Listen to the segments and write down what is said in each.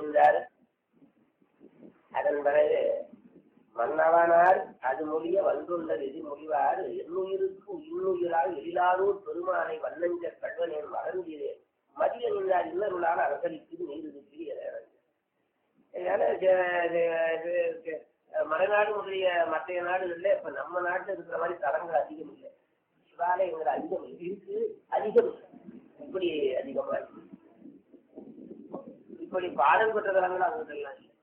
என்றார் அதன் பிறகு மன்னவனார் அது மொழிய வந்துள்ள விதி மொழிவார் என்னுயிருக்கு இன்னுயிரால் எழிலாரூர் பெருமானை வண்ணஞ்ச கல்வனேன் வளர்ந்தீரேன் மதிய நின்றார் இன்னருளால் அரசளிக்கு நீர் இருக்கிற மலைநாடு முதலிய மற்ற நாடுகள்ல இப்ப நம்ம நாட்டுல இருக்கிற மாதிரி தரங்கள் அதிகம் இல்லை சிவாலயங்கள் அதிகம் இருக்கு அதிகம் இல்லை. இப்படி அதிகமா இருக்கு இப்படி பாடம் பெற்ற தலங்கள் அங்கெல்லாம் இல்லை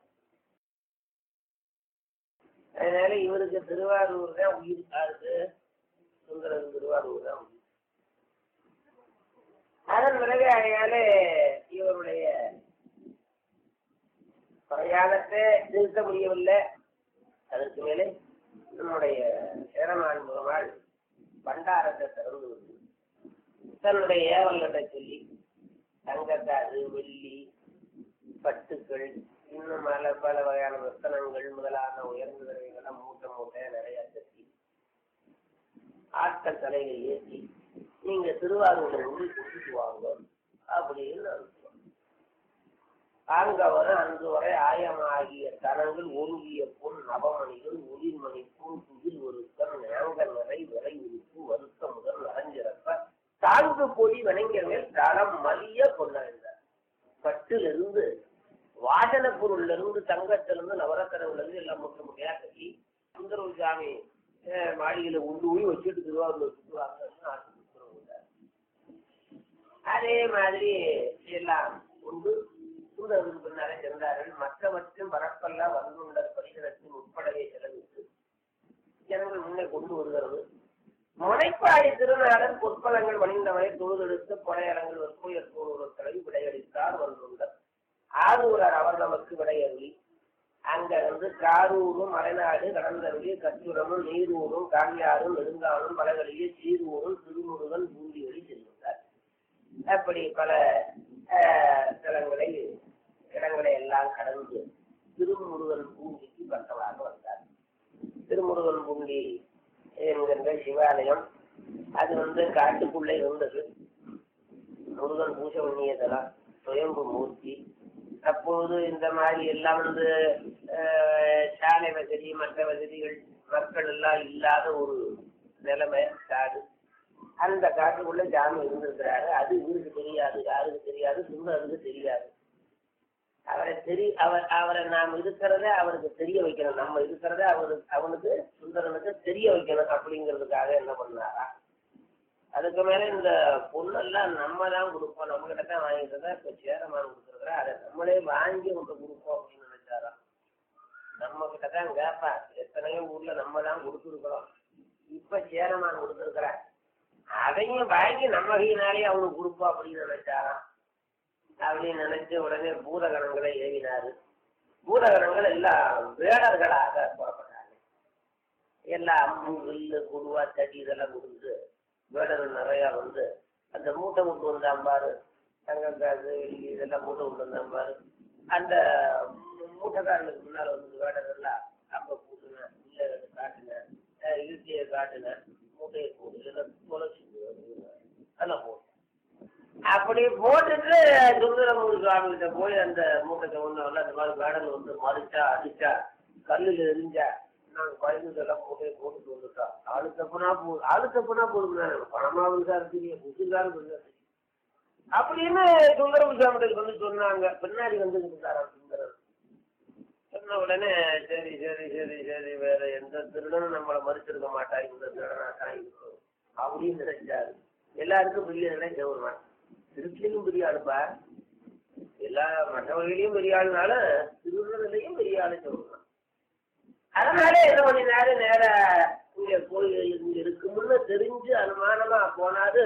அதனால இவருக்கு திருவாரூர் தான் உயிர் காது சுந்தரன் திருவாரூர் தான் உயிர் அதன் பிறகு அதனால இவருடைய பிரயாணத்தை நிறுத்த முடியவில்லை அதற்கு மேலே நம்முடைய சேரமான் முகமாள் பண்டாரத்தை திறந்து விட்டு தன்னுடைய ஏவல்களை சொல்லி தங்கத்தாது வெள்ளி பட்டுக்கள் இன்னும் பல பல வகையான ரத்தனங்கள் முதலான உயர்ந்த விலைகளை மூட்டை மூட்டை நிறைய கட்டி ஆட்கள் தலையை ஏற்றி நீங்க திருவாரூர்ல இருந்து கூட்டிட்டு வாங்க அப்படின்னு அனுப்புவோம் ஆங்கவர அன்று வரை ஆயமாகிய தனங்கள் ஒருங்கிய பொன் நவமணிகள் ஒளிர்மணி பூ துகில் ஒருத்தம் நேங்க நிறை விரை உறுப்பு வருத்த முதல் நரஞ்சிறப்ப தாங்கு பொடி வணங்கிய மேல் தரம் மலிய கொண்டாடினார் பட்டிலிருந்து வாசன பொருள்ல இருந்து தங்கத்திலிருந்து நவரத்தனங்கள்ல இருந்து எல்லாம் முற்ற முட்டையா கட்டி சுந்தரவு சாமி அஹ், மாளிகையில உண்டு போய் வச்சுட்டு திருவாரூர்ல சுற்றுவாங்கன்னு ஆசைப்படுறவங்க அதே மாதிரி எல்லாம் உண்டு சுந்தரருக்கு பின்னாலே இருந்தார்கள் மற்றவற்றும் பரப்பெல்லாம் வந்துள்ள பரிசனத்தின் உட்படவே செலவிட்டு ஜனங்கள் முன்னே கொண்டு வருகிறது முனைப்பாடி திருநாடன் பொற்பலங்கள் வணிந்தவரை தொழுதெடுத்து கொடையலங்கள் வெற்புயர் கூறுவர்களை விடையளித்தார் வந்துள்ளார் ஆரூரர் அவர் நமக்கு விடையருளி அங்க வந்து காரூரும் மலைநாடு கடந்தருளி கச்சுரமும் நீரூரும் காங்கியாரும் நெடுங்காலும் மலைகளிலே சீரூரும் திருமுருகன் பூண்டியொலி செல்கின்றார் அப்படி பல அஹ், தலங்களை இடங்களை எல்லாம் கடந்து திருமுருகன் பூண்டிக்கு பக்கமாக வந்தார் திருமுருகன் பூண்டி என்கின்ற சிவாலயம் அது வந்து காட்டுக்குள்ளே இருந்தது முருகன் பூஜை பண்ணியதெல்லாம் சுயம்பு மூர்த்தி அப்போது இந்த மாதிரி எல்லாம் வந்து அஹ், சாலை வசதி மற்ற வசதிகள் மக்கள் எல்லாம் இல்லாத ஒரு நிலைமை காடு அந்த காட்டுக்குள்ள ஜாமி இருந்திருக்கிறாரு அது இவருக்கு தெரியாது யாருக்கு தெரியாது சுந்தருக்கு தெரியாது அவரை தெரி அவர் அவரை நாம் இருக்கிறத அவருக்கு தெரிய வைக்கணும் நம்ம இருக்கிறத அவருக்கு அவனுக்கு சுந்தரனுக்கு தெரிய வைக்கணும் அப்படிங்கிறதுக்காக என்ன பண்ணாரா அதுக்கு மேல இந்த பொண்ணெல்லாம் நம்ம தான் கொடுப்போம் நம்ம கிட்ட தான் வாங்கிட்டு தான் இப்ப சேரமான் கொடுத்துருக்குறா அதை நம்மளே வாங்கி உங்க கொடுப்போம் அப்படின்னு நினைச்சாராம் நம்ம கிட்ட தான் கேட்பா எத்தனையோ ஊர்ல நம்ம தான் கொடுத்துருக்குறோம் இப்ப சேரமான் கொடுத்துருக்குற அதையும் வாங்கி நம்ம கையினாலே அவனுக்கு கொடுப்போம் அப்படின்னு நினைச்சாராம் அப்படின்னு நினைச்சு உடனே பூதகணங்களை ஏவினாரு பூதகணங்கள் எல்லாம் வேடர்களாக புறப்பட்டாங்க எல்லாம் அம்பு வில்லு குருவா தடி இதெல்லாம் கொடுத்து வேடர்கள் நிறையா வந்து அந்த மூட்டை விட்டு வந்தான் பாரு தங்கம் காசு வெள்ளி இதெல்லாம் மூட்டை விட்டு வந்தான் பாரு அந்த மூட்டைக்காரனுக்கு முன்னால் வந்து வேடர்கள்லாம் அப்ப கூட்டுனேன் இல்லை காட்டுனேன் இழுத்தியை காட்டுனேன் மூட்டையை போடு இதெல்லாம் தொலைச்சு அதெல்லாம் போட்டு அப்படி போட்டுட்டு சுந்தரமூர் சுவாமி கிட்ட போய் அந்த மூட்டை ஒண்ணு வரல அந்த மாதிரி வேடல் வந்து மறிச்சா அடிச்சா கல்லுல எரிஞ்சா நாங்க குழந்தைங்கெல்லாம் மூட்டையை போட்டுட்டு வந்துட்டோம் ஆளு தப்புனா போ ஆளு தப்புனா போதுங்க பணமாவும் சார் தெரியும் புதுசாரும் தெரியும் அப்படின்னு சுந்தரம் சுவாமிகிட்ட வந்து சொன்னாங்க பின்னாடி வந்து இருந்தாராம் சுந்தரம் சொன்ன உடனே சரி சரி சரி சரி வேற எந்த திருடனும் நம்மளை மறுத்திருக்க மாட்டா இந்த திருடனா தான் இருக்கும் அப்படின்னு நினைச்சாரு எல்லாருக்கும் பெரிய நிலை கௌரவம் திருச்சியிலும் பெரிய ஆளுப்பா எல்லா மற்றவர்களையும் பெரிய ஆளுனால திருடனிலையும் பெரிய ஆளு கௌரவம் அதனால என்ன பண்ணினாரு நேர இங்க கோயில் இங்க இருக்கும்னு தெரிஞ்சு அனுமானமா போனாரு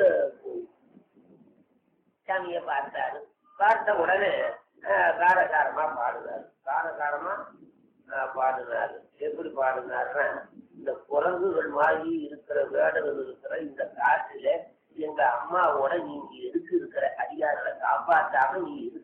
சாமியை பார்த்தாரு பார்த்த உடனே அஹ், காரசாரமா பாடுனாரு காரசாரமா அஹ், பாடுனாரு எப்படி பாடுனாருன்னா இந்த குரங்குகள் மாதிரி இருக்கிற வேடர்கள் இருக்கிற இந்த காட்டுல எங்க அம்மாவோட நீங்க எதுக்கு இருக்கிற அதிகாரத்தை காப்பாற்றாம நீ